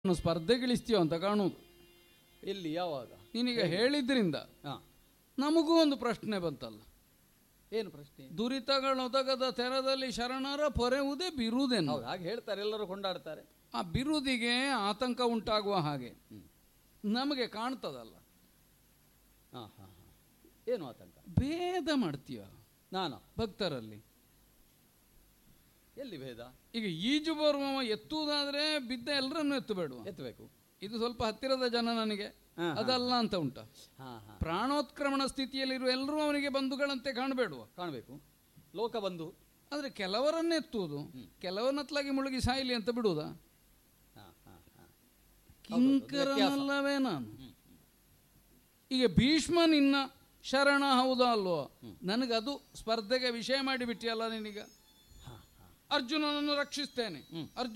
ನಾನು ಸ್ಪರ್ಧೆಗಿಳಿಸ್ತೀಯೋ ಅಂತ ಕಾಣುವುದು ಎಲ್ಲಿ ಯಾವಾಗ ನೀನೀಗ ಹೇಳಿದ್ರಿಂದ ಹಾ ನಮಗೂ ಒಂದು ಪ್ರಶ್ನೆ ಬಂತಲ್ಲ ಏನು ಪ್ರಶ್ನೆ ದುರಿತಗಳೊದಗದ ತೆರದಲ್ಲಿ ಶರಣರ ಪೊರೆವುದೇ ಬಿರುದೇನು ಹೌದು ಹಾಗೆ ಹೇಳ್ತಾರೆ ಎಲ್ಲರೂ ಕೊಂಡಾಡ್ತಾರೆ ಆ ಬಿರುದಿಗೆ ಆತಂಕ ಉಂಟಾಗುವ ಹಾಗೆ ನಮಗೆ ಕಾಣ್ತದಲ್ಲ ಹಾ ಹಾ ಹಾ ಏನು ಆತಂಕ ಭೇದ ಮಾಡ್ತೀಯ ನಾನು ಭಕ್ತರಲ್ಲಿ ಎಲ್ಲಿ ಭೇದ ಈಗ ಈಜು ಬರುವವ ಎತ್ತುವುದಾದ್ರೆ ಬಿದ್ದ ಎಲ್ಲರನ್ನು ಎತ್ತಬೇಡುವ ಎತ್ತಬೇಕು ಇದು ಸ್ವಲ್ಪ ಹತ್ತಿರದ ಜನ ನನಗೆ ಹಾ, ಹಾ. ಅದಲ್ಲ ಅಂತ ಉಂಟ ಹಾ ಹಾ ಪ್ರಾಣೋತ್ಕ್ರಮಣ ಸ್ಥಿತಿಯಲ್ಲಿರುವ ಎಲ್ಲರೂ ಅವನಿಗೆ ಬಂಧುಗಳಂತೆ ಕಾಣಬೇಡುವ ಕಾಣಬೇಕು ಲೋಕ ಬಂಧು ಆದ್ರೆ ಕೆಲವರನ್ನೇ ಎತ್ತುವುದು ಕೆಲವನ್ನತ್ಲಾಗಿ ಮುಳುಗಿ ಸಾಯಿಲಿ ಅಂತ ಬಿಡುವುದಾ ಹಾ ಹಾ ಹಾ ಕಿಂಕರನಲ್ಲವೇ ನಾನು ಈಗ ಭೀಷ್ಮ ನಿನ್ನ ಶರಣ ಹೌದಾ ಅಲ್ವೋ ನನಗದು ಸ್ಪರ್ಧೆಗೆ ವಿಷಯ ಮಾಡಿಬಿಟ್ಟಿಯಲ್ಲ ನಿನಗ ಹಾ ಹಾ ಅರ್ಜುನನನ್ನು ರಕ್ಷಿಸ್ತೇನೆ ಅರ್ಜುನ